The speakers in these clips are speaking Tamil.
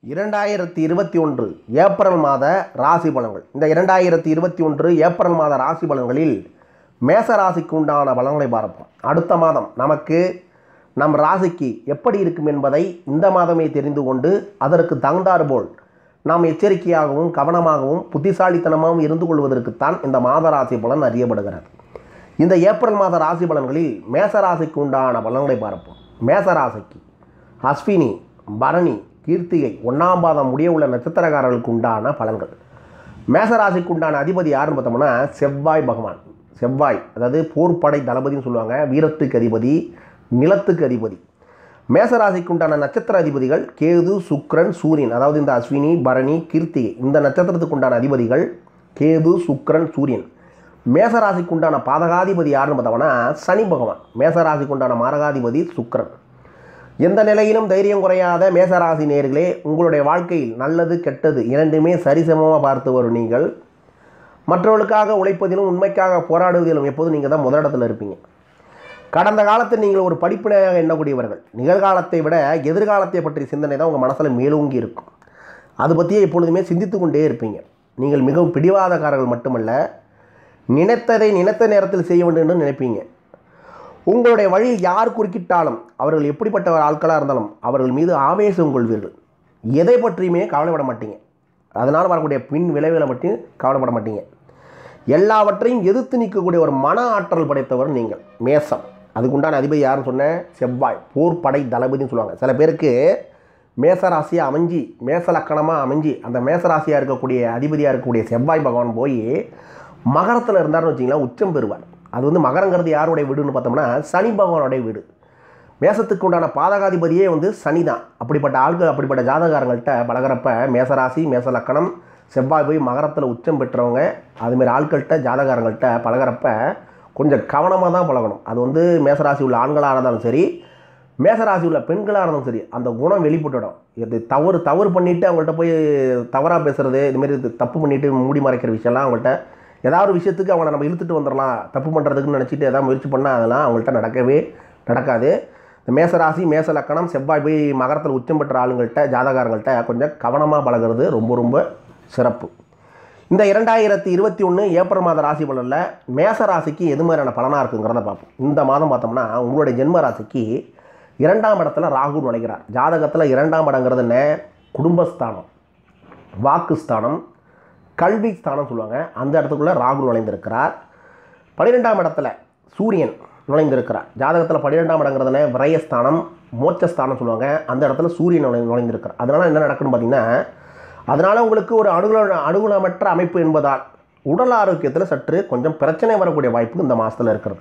இரண்டாயிரத்தி இருபத்தி ஒன்று ஏப்ரல் மாத ராசி பலன்கள் இந்த இரண்டாயிரத்தி இருபத்தி ஒன்று ஏப்ரல் மாத ராசி பலன்களில் மேச ராசிக்கு உண்டான பலன்களை பார்ப்போம் அடுத்த மாதம் நமக்கு நம் ராசிக்கு எப்படி இருக்கும் என்பதை இந்த மாதமே தெரிந்து கொண்டு அதற்கு தகுந்தாறு போல் நாம் எச்சரிக்கையாகவும் கவனமாகவும் புத்திசாலித்தனமாகவும் இருந்து கொள்வதற்குத்தான் இந்த மாத ராசி பலன் அறியப்படுகிறது இந்த ஏப்ரல் மாத ராசி பலன்களில் மேச ராசிக்கு உண்டான பலன்களை பார்ப்போம் மேச ராசிக்கு அஸ்வினி பரணி கீர்த்திகை ஒன்றாம் பாதம் முடிய உள்ள நட்சத்திரக்காரர்களுக்கு உண்டான பலன்கள் மேசராசிக்கு உண்டான அதிபதி யாருன்னு பார்த்தோம்னா செவ்வாய் பகவான் செவ்வாய் அதாவது போர்ப்படை தளபதின்னு சொல்லுவாங்க வீரத்துக்கு அதிபதி நிலத்துக்கு அதிபதி மேசராசிக்கு உண்டான நட்சத்திர அதிபதிகள் கேது சுக்கிரன் சூரியன் அதாவது இந்த அஸ்வினி பரணி கீர்த்திகை இந்த நட்சத்திரத்துக்கு உண்டான அதிபதிகள் கேது சுக்கிரன் சூரியன் மேசராசிக்கு உண்டான பாதகாதிபதி யாருன்னு பார்த்தோம்னா சனி பகவான் மேசராசிக்கு உண்டான மாரகாதிபதி சுக்கிரன் எந்த நிலையிலும் தைரியம் குறையாத மேசராசி நேர்களே உங்களுடைய வாழ்க்கையில் நல்லது கெட்டது இரண்டுமே சரிசமமாக பார்த்து வரும் நீங்கள் மற்றவர்களுக்காக உழைப்பதிலும் உண்மைக்காக போராடுவதிலும் எப்போதும் நீங்கள் தான் முதலிடத்தில் இருப்பீங்க கடந்த காலத்தில் நீங்கள் ஒரு படிப்பினையாக எண்ணக்கூடியவர்கள் நிகழ்காலத்தை விட எதிர்காலத்தை பற்றிய சிந்தனை தான் உங்கள் மனசில் மேலோங்கி இருக்கும் அது பற்றியே எப்பொழுதுமே சிந்தித்து கொண்டே இருப்பீங்க நீங்கள் மிகவும் பிடிவாதக்காரர்கள் மட்டுமல்ல நினைத்ததை நினைத்த நேரத்தில் செய்ய வேண்டும் என்று நினைப்பீங்க உங்களுடைய வழியில் யார் குறுக்கிட்டாலும் அவர்கள் எப்படிப்பட்ட ஆட்களாக இருந்தாலும் அவர்கள் மீது ஆவேசம் கொள்வீர்கள் எதை பற்றியுமே கவலைப்பட மாட்டீங்க அதனால் வரக்கூடிய பின் விளைவுகளை பற்றியும் கவலைப்பட மாட்டீங்க எல்லாவற்றையும் எதிர்த்து நிற்கக்கூடிய ஒரு மன ஆற்றல் படைத்தவர் நீங்கள் மேசம் அதுக்குண்டான அதிபதி யாருன்னு சொன்னேன் செவ்வாய் போர் படை தளபதின்னு சொல்லுவாங்க சில பேருக்கு மேசராசியாக அமைஞ்சி மேசலக்கணமாக அமைஞ்சி அந்த மேசராசியாக இருக்கக்கூடிய அதிபதியாக இருக்கக்கூடிய செவ்வாய் பகவான் போய் மகரத்தில் இருந்தார்னு வச்சிங்களேன் உச்சம் பெறுவார் அது வந்து மகரங்கிறது யாருடைய வீடுன்னு பார்த்தோம்னா சனி பகவானுடைய வீடு மேசத்துக்கு உண்டான பாதகாதிபதியே வந்து சனி தான் அப்படிப்பட்ட ஆள்கள் அப்படிப்பட்ட ஜாதகாரங்கள்ட்ட பழகிறப்ப மேசராசி மேசலக்கணம் செவ்வாய் போய் மகரத்தில் உச்சம் பெற்றவங்க அதுமாரி ஆட்கள்கிட்ட ஜாதகாரங்கள்ட்ட பழகிறப்ப கொஞ்சம் கவனமாக தான் பழகணும் அது வந்து மேசராசி உள்ள ஆண்களாக இருந்தாலும் சரி மேசராசி உள்ள பெண்களாக இருந்தாலும் சரி அந்த குணம் வெளிப்பட்டுடும் இது தவறு தவறு பண்ணிவிட்டு அவங்கள்ட்ட போய் தவறாக பேசுகிறது இதுமாரி தப்பு பண்ணிவிட்டு மூடி மறைக்கிற விஷயம்லாம் அவங்கள்ட்ட ஏதாவது ஒரு விஷயத்துக்கு அவங்கள நம்ம இழுத்துட்டு வந்துடலாம் தப்பு பண்ணுறதுக்குன்னு நினச்சிட்டு ஏதாவது முயற்சி பண்ணால் அதெல்லாம் அவங்கள்ட்ட நடக்கவே நடக்காது இந்த மேசராசி மேச லக்கணம் செவ்வாய் போய் மகரத்தில் உச்சம் பெற்ற ஆளுங்கள்ட்ட ஜாதகாரங்கள்ட்ட கொஞ்சம் கவனமாக பழகிறது ரொம்ப ரொம்ப சிறப்பு இந்த இரண்டாயிரத்தி இருபத்தி ஒன்று ஏப்ரல் மாத ராசி பலனில் மேச ராசிக்கு எது மாதிரியான பலனாக இருக்குங்கிறத பார்ப்போம் இந்த மாதம் பார்த்தோம்னா உங்களுடைய ஜென்ம ராசிக்கு இரண்டாம் இடத்துல ராகு நுழைகிறார் ஜாதகத்தில் இரண்டாம் இடங்கிறது என்ன குடும்பஸ்தானம் வாக்குஸ்தானம் கல்வி ஸ்தானம் சொல்லுவாங்க அந்த இடத்துக்குள்ளே ராகு நுழைந்திருக்கிறார் பன்னிரெண்டாம் இடத்துல சூரியன் நுழைந்திருக்கிறார் ஜாதகத்தில் பன்னிரெண்டாம் இடங்கிறதுன விரயஸ்தானம் மோட்சஸ்தானம் சொல்லுவாங்க அந்த இடத்துல சூரியன் நுழை நுழைந்திருக்கிறார் அதனால் என்ன நடக்குன்னு பார்த்தீங்கன்னா அதனால் உங்களுக்கு ஒரு அனுகூல அனுகூலமற்ற அமைப்பு என்பதால் உடல் ஆரோக்கியத்தில் சற்று கொஞ்சம் பிரச்சனை வரக்கூடிய வாய்ப்பு இந்த மாதத்தில் இருக்கிறது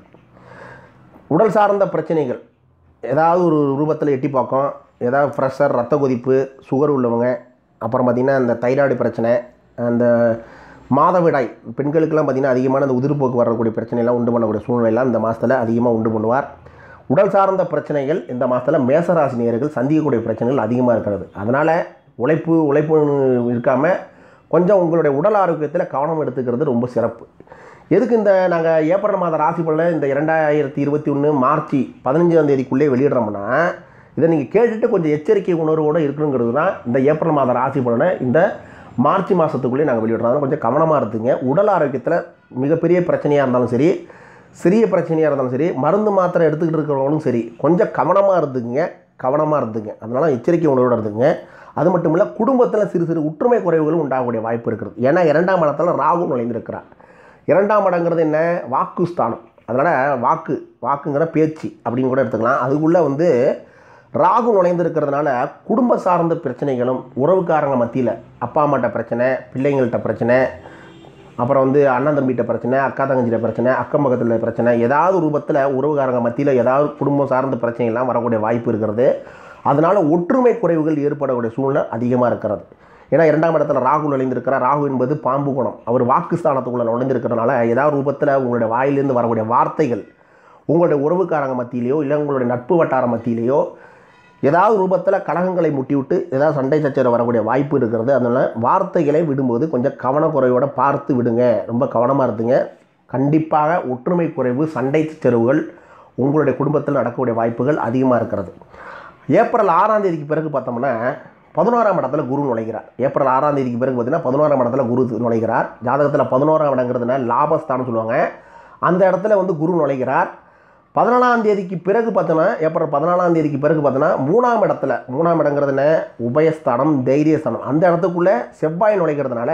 உடல் சார்ந்த பிரச்சனைகள் ஏதாவது ஒரு ரூபத்தில் எட்டி பார்க்கும் ஏதாவது ப்ரெஷர் ரத்த கொதிப்பு சுகர் உள்ளவங்க அப்புறம் பார்த்திங்கன்னா இந்த தைராய்டு பிரச்சனை அந்த மாதவிடாய் பெண்களுக்கெல்லாம் பார்த்திங்கன்னா அதிகமான அந்த உதிர்போக்கு வரக்கூடிய பிரச்சனையெல்லாம் உண்டு பண்ணக்கூடிய சூழ்நிலையெல்லாம் இந்த மாதத்தில் அதிகமாக உண்டு பண்ணுவார் உடல் சார்ந்த பிரச்சனைகள் இந்த மாதத்தில் மேசராசி நேயர்கள் சந்திக்கக்கூடிய பிரச்சனைகள் அதிகமாக இருக்கிறது அதனால் உழைப்பு உழைப்பு இருக்காமல் கொஞ்சம் உங்களுடைய உடல் ஆரோக்கியத்தில் கவனம் எடுத்துக்கிறது ரொம்ப சிறப்பு எதுக்கு இந்த நாங்கள் ஏப்ரல் மாத ராசி பலன் இந்த இரண்டாயிரத்தி இருபத்தி ஒன்று மார்ச் பதினஞ்சாம் தேதிக்குள்ளே வெளியிடுறோம்னா இதை நீங்கள் கேட்டுட்டு கொஞ்சம் எச்சரிக்கை உணர்வோடு இருக்கணுங்கிறது தான் இந்த ஏப்ரல் மாத ராசி பலனை இந்த மார்ச் மாதத்துக்குள்ளே நாங்கள் வெளியிடுறோம் அதனால் கொஞ்சம் கவனமாக இருந்துங்க உடல் ஆரோக்கியத்தில் மிகப்பெரிய பிரச்சனையாக இருந்தாலும் சரி சிறிய பிரச்சனையாக இருந்தாலும் சரி மருந்து மாத்திரை எடுத்துக்கிட்டு இருக்கிறவங்களும் சரி கொஞ்சம் கவனமாக இருந்துங்க கவனமாக இருந்துங்க அதனால் எச்சரிக்கை உணர்வோடு இருந்துங்க அது மட்டும் இல்லை குடும்பத்தில் சிறு சிறு ஒற்றுமை குறைவுகளும் உண்டாகக்கூடிய வாய்ப்பு இருக்கிறது ஏன்னா இரண்டாம் இடத்துல ராகு நுழைந்திருக்கிறார் இரண்டாம் இடங்கிறது என்ன வாக்குஸ்தானம் அதனால் வாக்கு வாக்குங்கிற பேச்சு அப்படின்னு கூட எடுத்துக்கலாம் அதுக்குள்ளே வந்து ராகு நுழைந்திருக்கிறதுனால குடும்ப சார்ந்த பிரச்சனைகளும் உறவுக்காரங்க மத்தியில் அப்பா அம்மாட்ட பிரச்சனை பிள்ளைங்கள்ட்ட பிரச்சனை அப்புறம் வந்து அண்ணன் தம்பிகிட்ட பிரச்சனை அக்கா தங்கச்சிட்ட பிரச்சனை அக்கம் பக்கத்தில் பிரச்சனை ஏதாவது ரூபத்தில் உறவுக்காரங்க மத்தியில் ஏதாவது குடும்பம் சார்ந்த பிரச்சனைகள்லாம் வரக்கூடிய வாய்ப்பு இருக்கிறது அதனால் ஒற்றுமை குறைவுகள் ஏற்படக்கூடிய சூழ்நிலை அதிகமாக இருக்கிறது ஏன்னா இரண்டாம் இடத்துல ராகு நுழைந்திருக்கிறார் ராகு என்பது பாம்பு குணம் அவர் வாக்குஸ்தானத்துக்குள்ளே நுழைந்திருக்கிறதுனால ஏதாவது ரூபத்தில் உங்களுடைய வாயிலிருந்து வரக்கூடிய வார்த்தைகள் உங்களுடைய உறவுக்காரங்க மத்தியிலையோ இல்லை உங்களுடைய நட்பு வட்டார மத்தியிலையோ ஏதாவது ரூபத்தில் கலகங்களை முட்டிவிட்டு ஏதாவது சண்டை சச்சரவு வரக்கூடிய வாய்ப்பு இருக்கிறது அதனால் வார்த்தைகளை விடும்போது கொஞ்சம் கவனக்குறையோடு பார்த்து விடுங்க ரொம்ப கவனமாக இருந்துங்க கண்டிப்பாக ஒற்றுமை குறைவு சண்டை சச்சரவுகள் உங்களுடைய குடும்பத்தில் நடக்கக்கூடிய வாய்ப்புகள் அதிகமாக இருக்கிறது ஏப்ரல் ஆறாம் தேதிக்கு பிறகு பார்த்தோம்னா பதினோராம் இடத்துல குரு நுழைகிறார் ஏப்ரல் ஆறாம் தேதிக்கு பிறகு பார்த்தீங்கன்னா பதினோராம் இடத்துல குரு நுழைகிறார் ஜாதகத்தில் பதினோராம் இடங்கிறதுனால லாபஸ்தானம் சொல்லுவாங்க அந்த இடத்துல வந்து குரு நுழைகிறார் பதினாலாம் தேதிக்கு பிறகு பார்த்தோன்னா ஏப்ரல் பதினாலாம் தேதிக்கு பிறகு பார்த்தோன்னா மூணாம் இடத்துல மூணாம் இடங்கிறதுன உபயஸ்தானம் தைரியஸ்தானம் அந்த இடத்துக்குள்ளே செவ்வாய் நுழைக்கிறதுனால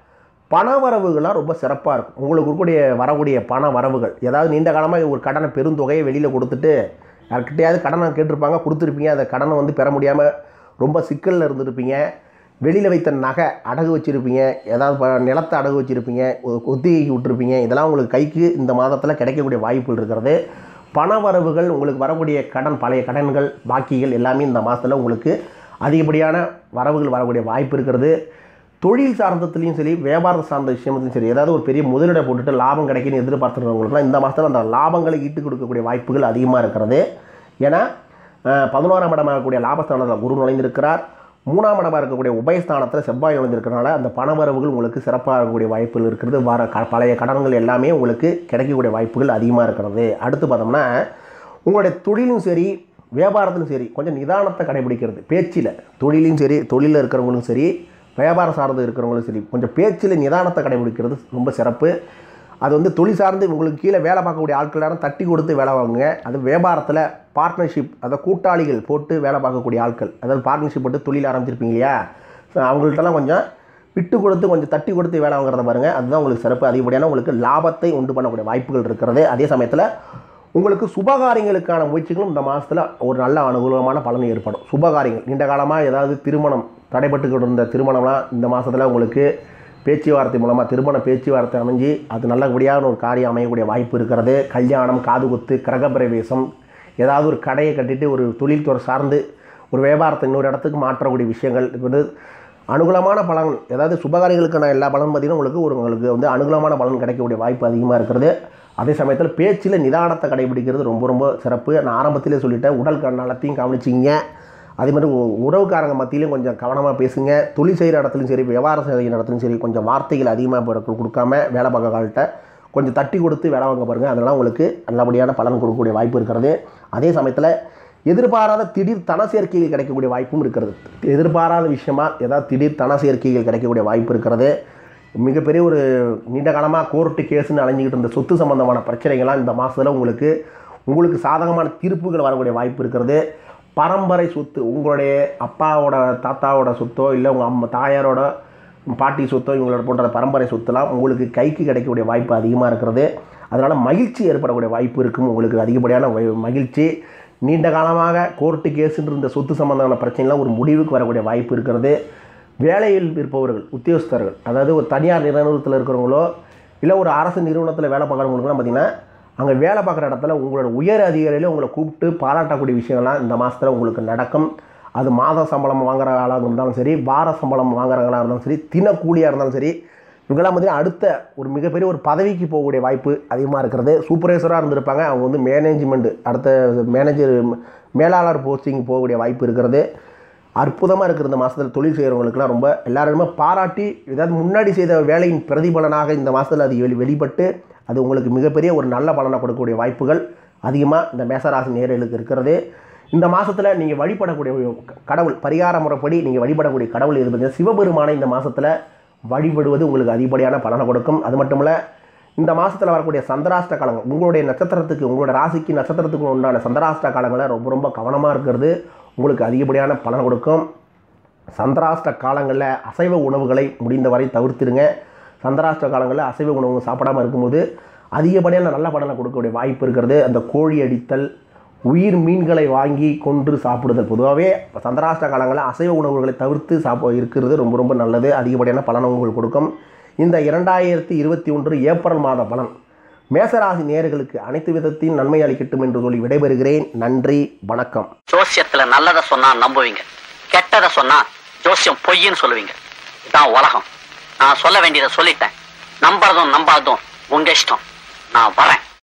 பண வரவுகள்லாம் ரொம்ப சிறப்பாக இருக்கும் உங்களுக்கு இருக்கக்கூடிய வரக்கூடிய பண வரவுகள் ஏதாவது நீண்ட காலமாக ஒரு கடனை பெருந்தொகையை வெளியில் கொடுத்துட்டு யார்கிட்டயாவது கடனை கேட்டிருப்பாங்க கொடுத்துருப்பீங்க அந்த கடனை வந்து பெற முடியாமல் ரொம்ப சிக்கலில் இருந்திருப்பீங்க வெளியில் வைத்த நகை அடகு வச்சுருப்பீங்க ஏதாவது ப- நிலத்தை அடகு வச்சுருப்பீங்க ஒத்திகைக்கு விட்டுருப்பீங்க இதெல்லாம் உங்களுக்கு கைக்கு இந்த மாதத்தில் கிடைக்கக்கூடிய வாய்ப்புகள் இருக்கிறது பண வரவுகள் உங்களுக்கு வரக்கூடிய கடன் பழைய கடன்கள் பாக்கிகள் எல்லாமே இந்த மாதத்தில் உங்களுக்கு அதிகப்படியான வரவுகள் வரக்கூடிய வாய்ப்பு இருக்கிறது தொழில் சார்ந்தத்துலேயும் சரி வியாபாரம் சார்ந்த விஷயத்துலையும் சரி ஏதாவது ஒரு பெரிய முதலீடை போட்டுட்டு லாபம் கிடைக்குன்னு எதிர்பார்த்துறவங்களுக்குலாம் இந்த மாதத்தில் அந்த லாபங்களை ஈட்டு கொடுக்கக்கூடிய வாய்ப்புகள் அதிகமாக இருக்கிறது ஏன்னா அஹ், பதினோராம் இடமாக இருக்கக்கூடிய லாபஸ்தானத்தில் குரு நுழைந்திருக்கிறார் மூணாம் இடமாக இருக்கக்கூடிய உபயஸ்தானத்தில் செவ்வாய் நுழைந்திருக்கிறனால அந்த பணவரவுகள் உங்களுக்கு சிறப்பாக இருக்கக்கூடிய வாய்ப்புகள் இருக்கிறது வர க பழைய கடன்கள் எல்லாமே உங்களுக்கு கிடைக்கக்கூடிய வாய்ப்புகள் அதிகமாக இருக்கிறது அடுத்து பார்த்தோம்னா உங்களுடைய தொழிலும் சரி வியாபாரத்திலும் சரி கொஞ்சம் நிதானத்தை கடைபிடிக்கிறது பேச்சில் தொழிலும் சரி தொழிலில் இருக்கிறவங்களும் சரி வியாபாரம் சார்ந்து இருக்கிறவங்களும் சரி கொஞ்சம் பேச்சில் நிதானத்தை கடைபிடிக்கிறது ரொம்ப சிறப்பு அது வந்து தொழில் சார்ந்து உங்களுக்கு கீழே வேலை பார்க்கக்கூடிய ஆட்கள் யாரும் தட்டி கொடுத்து வேலை வாங்குங்க அது வியாபாரத்தில் பார்ட்னர்ஷிப் அதாவது கூட்டாளிகள் போட்டு வேலை பார்க்கக்கூடிய ஆட்கள் அதாவது பார்ட்னர்ஷிப் போட்டு தொழில் ஆரம்பிச்சிருப்பீங்க இல்லையா ஸோ அவங்கள்ட்டலாம் கொஞ்சம் விட்டு கொடுத்து கொஞ்சம் தட்டி கொடுத்து வேலை வாங்குறத பாருங்கள் அதுதான் உங்களுக்கு சிறப்பு அதிகப்படியான உங்களுக்கு லாபத்தை உண்டு பண்ணக்கூடிய வாய்ப்புகள் இருக்கிறது அதே சமயத்தில் உங்களுக்கு சுபகாரியங்களுக்கான முயற்சிகளும் இந்த மாதத்தில் ஒரு நல்ல அனுகூலமான பலன் ஏற்படும் சுபகாரியங்கள் நீண்ட காலமாக ஏதாவது திருமணம் தடைப்பட்டுக்கிட்டு இருந்த திருமணம்லாம் இந்த மாதத்தில் உங்களுக்கு பேச்சுவார்த்தை மூலமாக திருமண பேச்சுவார்த்தை அமைஞ்சு அது நல்லபடியான ஒரு காரியம் அமையக்கூடிய வாய்ப்பு இருக்கிறது கல்யாணம் காதுகுத்து கிரகப்பிரவேசம் ஏதாவது ஒரு கடையை கட்டிட்டு ஒரு தொழில்துறை சார்ந்து ஒரு வியாபாரத்தை இன்னொரு இடத்துக்கு மாற்றக்கூடிய விஷயங்கள் இது வந்து அனுகூலமான பலன் ஏதாவது சுபகாரியங்களுக்கான எல்லா பலனும் பார்த்தீங்கன்னா உங்களுக்கு ஒரு உங்களுக்கு வந்து அனுகூலமான பலன் கிடைக்கக்கூடிய வாய்ப்பு அதிகமாக இருக்கிறது அதே சமயத்தில் பேச்சில் நிதானத்தை கடைபிடிக்கிறது ரொம்ப ரொம்ப சிறப்பு நான் ஆரம்பத்திலே சொல்லிட்டேன் உடல் க- நலத்தையும் கவனிச்சிங்க அதே மாதிரி உ- உறவுக்காரங்க மத்தியிலையும் கொஞ்சம் கவனமாக பேசுங்க தொழில் செய்கிற இடத்துலையும் சரி வியாபாரம் செய்கிற இடத்துலையும் சரி கொஞ்சம் வார்த்தைகள் அதிகமாக பிறகு கொடுக்காம வேலை பார்க்க கால்கிட்ட கொஞ்சம் தட்டி கொடுத்து வேலை வாங்க பாருங்கள் அதெல்லாம் உங்களுக்கு நல்லபடியான பலன் கொடுக்கக்கூடிய வாய்ப்பு இருக்கிறது அதே சமயத்தில் எதிர்பாராத திடீர் தன சேர்க்கைகள் கிடைக்கக்கூடிய வாய்ப்பும் இருக்கிறது எதிர்பாராத விஷயமா ஏதாவது திடீர் தன சேர்க்கைகள் கிடைக்கக்கூடிய வாய்ப்பு இருக்கிறது மிகப்பெரிய ஒரு நீண்ட காலமாக கோர்ட்டு கேஸுன்னு அலைஞ்சிக்கிட்டு இருந்த சொத்து சம்பந்தமான பிரச்சனைகள்லாம் இந்த மாதத்தில் உங்களுக்கு உங்களுக்கு சாதகமான தீர்ப்புகள் வரக்கூடிய வாய்ப்பு இருக்கிறது பரம்பரை சொத்து உங்களுடைய அப்பாவோட தாத்தாவோட சொத்தோ இல்லை உங்கள் அம்மா தாயாரோட பாட்டி சொத்தோ இவங்களோட போன்ற பரம்பரை சொத்துலாம் உங்களுக்கு கைக்கு கிடைக்கக்கூடிய வாய்ப்பு அதிகமாக இருக்கிறது அதனால் மகிழ்ச்சி ஏற்படக்கூடிய வாய்ப்பு இருக்கும் உங்களுக்கு அதிகப்படியான வ- மகிழ்ச்சி நீண்ட காலமாக கோர்ட்டு கேஸுன்னு இருந்த சொத்து சம்பந்தமான பிரச்சனைலாம் ஒரு முடிவுக்கு வரக்கூடிய வாய்ப்பு இருக்கிறது வேலையில் இருப்பவர்கள் உத்தியோகஸ்தர்கள் அதாவது ஒரு தனியார் நிறுவனத்தில் இருக்கிறவங்களோ இல்லை ஒரு அரசு நிறுவனத்தில் வேலை பார்க்குறவங்களுக்குலாம் பார்த்தீங்கன்னா அங்கே வேலை பார்க்குற இடத்துல உங்களோட உயர் அதிகாரியில உங்களை கூப்பிட்டு பாராட்டக்கூடிய விஷயங்கள்லாம் இந்த மாதத்தில் உங்களுக்கு நடக்கும் அது மாத சம்பளம் வாங்குற ஆளாக இருந்தாலும் சரி வார சம்பளம் வாங்குறவங்களா இருந்தாலும் சரி தினக்கூலியாக இருந்தாலும் சரி இவங்கெல்லாம் பார்த்தீங்கன்னா அடுத்த ஒரு மிகப்பெரிய ஒரு பதவிக்கு போகக்கூடிய வாய்ப்பு அதிகமாக இருக்கிறது சூப்பர்வைசராக இருந்திருப்பாங்க அவங்க வந்து மேனேஜ்மெண்ட் அடுத்த மேனேஜர் மேலாளர் போஸ்டிங் போகக்கூடிய வாய்ப்பு இருக்கிறது அற்புதமாக இருக்கிற இந்த மாதத்தில் தொழில் செய்கிறவங்களுக்குலாம் ரொம்ப எல்லாருமே பாராட்டி ஏதாவது முன்னாடி செய்த வேலையின் பிரதிபலனாக இந்த மாதத்தில் அது வெளி வெளிப்பட்டு அது உங்களுக்கு மிகப்பெரிய ஒரு நல்ல பலனை கொடுக்கக்கூடிய வாய்ப்புகள் அதிகமாக இந்த மேசராசி நேர்களுக்கு இருக்கிறது இந்த மாதத்தில் நீங்கள் வழிபடக்கூடிய ஒரு கடவுள் பரிகார முறைப்படி நீங்கள் வழிபடக்கூடிய கடவுள் எது பார்த்தீங்கன்னா சிவபெருமானை இந்த மாதத்தில் வழிபடுவது உங்களுக்கு அதிகப்படியான பலனை கொடுக்கும் அது மட்டும் இல்லை இந்த மாதத்தில் வரக்கூடிய சந்திராஷ்ட காலங்கள் உங்களுடைய நட்சத்திரத்துக்கு உங்களோட ராசிக்கு நட்சத்திரத்துக்கு உண்டான சந்திராஷ்ட காலங்களை ரொம்ப ரொம்ப கவனமாக இருக்கிறது உங்களுக்கு அதிகப்படியான பலன் கொடுக்கும் சந்திராஷ்ட காலங்களில் அசைவ உணவுகளை முடிந்தவரை தவிர்த்திடுங்க சந்திராஷ்ட காலங்களில் அசைவ உணவு சாப்பிடாம இருக்கும்போது அதிகப்படியான நல்ல பலனை கொடுக்கக்கூடிய வாய்ப்பு இருக்கிறது அந்த கோழி அடித்தல் உயிர் மீன்களை வாங்கி கொன்று சாப்பிடுதல் பொதுவாகவே சந்திராஷ்ட காலங்களில் அசைவ உணவுகளை தவிர்த்து சாப்ப இருக்கிறது ரொம்ப ரொம்ப நல்லது அதிகப்படியான பலனை உங்களுக்கு கொடுக்கும் இந்த இரண்டாயிரத்தி இருபத்தி ஒன்று ஏப்ரல் மாத பலன் மேசராசி நேயர்களுக்கு அனைத்து விதத்தையும் நன்மை அளிக்கட்டும் என்று சொல்லி விடைபெறுகிறேன் நன்றி வணக்கம் ஜோசியத்துல நல்லத சொன்னா நம்புவீங்க கெட்டத சொன்னா ஜோசியம் பொய்ன்னு சொல்லுவீங்க இதான் உலகம் நான் சொல்ல வேண்டியதை சொல்லிட்டேன் நம்புறதும் நம்பாததும் உங்க இஷ்டம் நான் வரேன்